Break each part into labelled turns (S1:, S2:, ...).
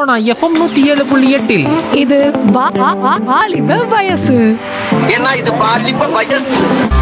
S1: Sona FM நூத்தி ஏழு புள்ளி எட்டில்
S2: இது வா- வா- வா- வாலிப வயசு
S3: ஏன்னா இது பாலிப்ப வயசு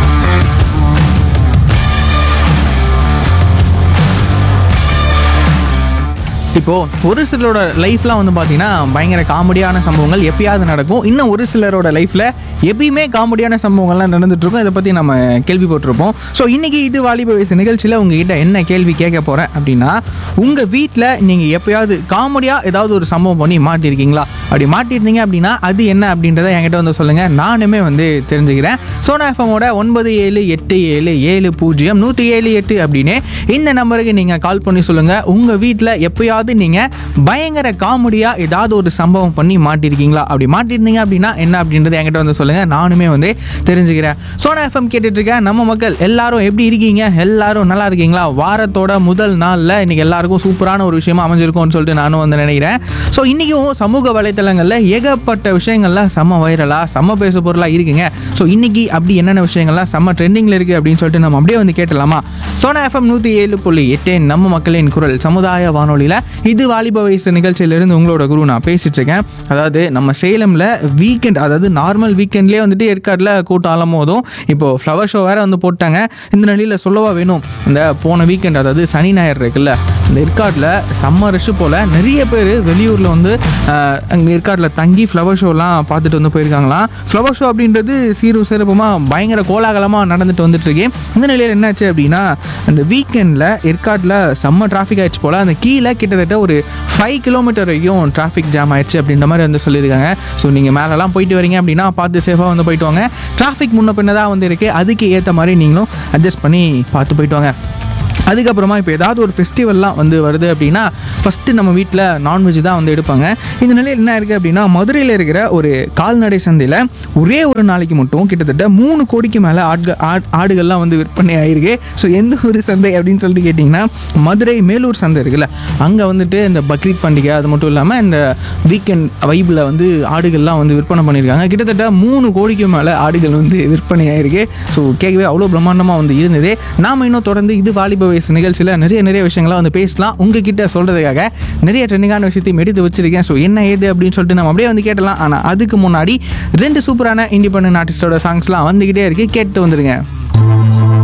S4: இப்போ ஒரு சிலரோட லைஃப்லாம் வந்து பார்த்தீங்கன்னா பயங்கர காமெடியான சம்பவங்கள் எப்பயாவது நடக்கும் இன்னும் ஒரு சிலரோட லைஃப்ல எப்பயுமே காமெடியான சம்பவங்கள்லாம் நடந்துட்டு இருக்கும் இதை பற்றி நம்ம கேள்விப்பட்டிருப்போம் ஸோ இன்னைக்கு இது வாலிப வயசு நிகழ்ச்சியில் உங்ககிட்ட என்ன கேள்வி கேட்க போகிறேன் அப்படின்னா உங்கள் வீட்டில் நீங்கள் எப்பயாவது காமெடியாக ஏதாவது ஒரு சம்பவம் பண்ணி மாட்டிருக்கீங்களா அப்படி மாட்டிருந்தீங்க அப்படின்னா அது என்ன அப்படின்றத என்கிட்ட வந்து சொல்லுங்கள் நானுமே வந்து தெரிஞ்சுக்கிறேன் சோனா எஃப்எம்மோட ஒன்பது ஏழு எட்டு ஏழு ஏழு பூஜ்ஜியம் நூற்றி ஏழு எட்டு அப்படின்னு இந்த நம்பருக்கு நீங்கள் கால் பண்ணி சொல்லுங்கள் உங்கள் வீட்டில் எப்பயாவது நீங்கள் பயங்கர காமெடியாக ஏதாவது ஒரு சம்பவம் பண்ணி மாட்டிருக்கீங்களா அப்படி மாட்டிருந்தீங்க அப்படின்னா என்ன அப்படின்றத என்கிட்ட வந்து சொல்லுங்கள் நானுமே வந்து தெரிஞ்சுக்கிறேன் சோனா எஃப்எம் கேட்டுட்டு இருக்கேன் நம்ம மக்கள் எல்லாரும் எப்படி இருக்கீங்க எல்லாரும் நல்லா இருக்கீங்களா வாரத்தோட முதல் நாளில் இன்னைக்கு எல்லாருக்கும் சூப்பரான ஒரு விஷயமா அமைஞ்சிருக்கும்னு சொல்லிட்டு நானும் வந்து நினைக்கிறேன் ஸோ இன்றைக்கும் சமூக வலைத்தளங்களில் ஏகப்பட்ட விஷயங்கள்லாம் செம்ம வைரலாக செம்ம பேசு பொருளாக இருக்குங்க ஸோ இன்னைக்கு அப்படி என்னென்ன விஷயங்கள்லாம் செம்ம ட்ரெண்டிங்கில் இருக்குது அப்படின்னு சொல்லிட்டு நம்ம அப்படியே வந்து கேட்டலாமா சோனா எஃப்எம் நூற்றி ஏழு புள்ளி எட்டு நம்ம மக்களின் குரல் சமுதாய வானொலியில் இது வாலிப வயசு நிகழ்ச்சியிலிருந்து உங்களோட குரு நான் பேசிட்டு இருக்கேன் அதாவது நம்ம சேலமில் வீக்கெண்ட் அதாவது நார்மல் வீக்கெண்ட்லேயே வந்துட்டு ஏற்காட்டில் கூட்டம் அலமோதும் இப்போ ஃப்ளவர் ஷோ வேற வந்து போட்டாங்க இந்த நிலையில் சொல்லவா வேணும் இந்த போன வீக்கெண்ட் அதாவது சனி ஞாயிறு இருக்குல்ல இந்த ஏற்காட்டில் செம்ம ரஷ் போல் நிறைய பேர் வெளியூரில் வந்து அங்கே ஏற்காட்டில் தங்கி ஃப்ளவர் ஷோலாம் பார்த்துட்டு வந்து போயிருக்காங்களாம் ஃப்ளவர் ஷோ அப்படின்றது சீரும் சிறப்புமாக பயங்கர கோலாகலமாக நடந்துட்டு வந்துட்டு இருக்கு இந்த நிலையில் என்னாச்சு அப்படின்னா அந்த வீக்கெண்டில் ஏற்காட்டில் செம்ம டிராஃபிக் ஆயிடுச்சு போல் அந்த கீழே கிட்டத்தட்ட ஒரு ஃபைவ் கிலோமீட்டர் வரைக்கும் டிராஃபிக் ஜாம் ஆயிடுச்சு அப்படின்ற மாதிரி வந்து சொல்லியிருக்காங்க ஸோ நீங்கள் மேலெல்லாம் போயிட்டு வரீங்க அப்படின்னா பார்த்து சேஃபாக வந்து போயிட்டு வாங்க டிராஃபிக் முன்ன பின்ன தான் வந்து இருக்குது அதுக்கு ஏற்ற மாதிரி நீங்களும் அட்ஜஸ்ட் பண்ணி பார்த்து போயிட்டு வாங்க அதுக்கப்புறமா இப்போ ஏதாவது ஒரு ஃபெஸ்டிவல்லாம் வந்து வருது அப்படின்னா ஃபஸ்ட்டு நம்ம வீட்டில் நான்வெஜ் தான் வந்து எடுப்பாங்க இந்த நிலையில் என்ன இருக்குது அப்படின்னா மதுரையில் இருக்கிற ஒரு கால்நடை சந்தையில் ஒரே ஒரு நாளைக்கு மட்டும் கிட்டத்தட்ட மூணு கோடிக்கு மேலே ஆட்கள் ஆட் ஆடுகள்லாம் வந்து விற்பனை ஆகிருக்கு ஸோ எந்த ஒரு சந்தை அப்படின்னு சொல்லிட்டு கேட்டிங்கன்னா மதுரை மேலூர் சந்தை இருக்குல்ல அங்கே வந்துட்டு இந்த பக்ரீத் பண்டிகை அது மட்டும் இல்லாமல் இந்த வீக்கெண்ட் வைப்பில் வந்து ஆடுகள்லாம் வந்து விற்பனை பண்ணியிருக்காங்க கிட்டத்தட்ட மூணு கோடிக்கு மேலே ஆடுகள் வந்து விற்பனை ஆயிருக்கு ஸோ கேட்கவே அவ்வளோ பிரம்மாண்டமாக வந்து இருந்தது நாம் இன்னும் தொடர்ந்து இது வாலிப வயசு நிகழ்ச்சியில் நிறைய நிறைய விஷயங்கள்லாம் வந்து பேசலாம் உங்ககிட்ட சொல்கிறதுக்காக நிறைய ட்ரெண்டிங்கான விஷயத்தையும் எடுத்து வச்சிருக்கேன் ஸோ என்ன ஏது அப்படின்னு சொல்லிட்டு நம்ம அப்படியே வந்து கேட்டலாம் ஆனால் அதுக்கு முன்னாடி ரெண்டு சூப்பரான இண்டிபெண்டன்ட் ஆர்டிஸ்டோட சாங்ஸ்லாம் வந்துக்கிட்டே இருக்கு கேட்டு வந்துருங்க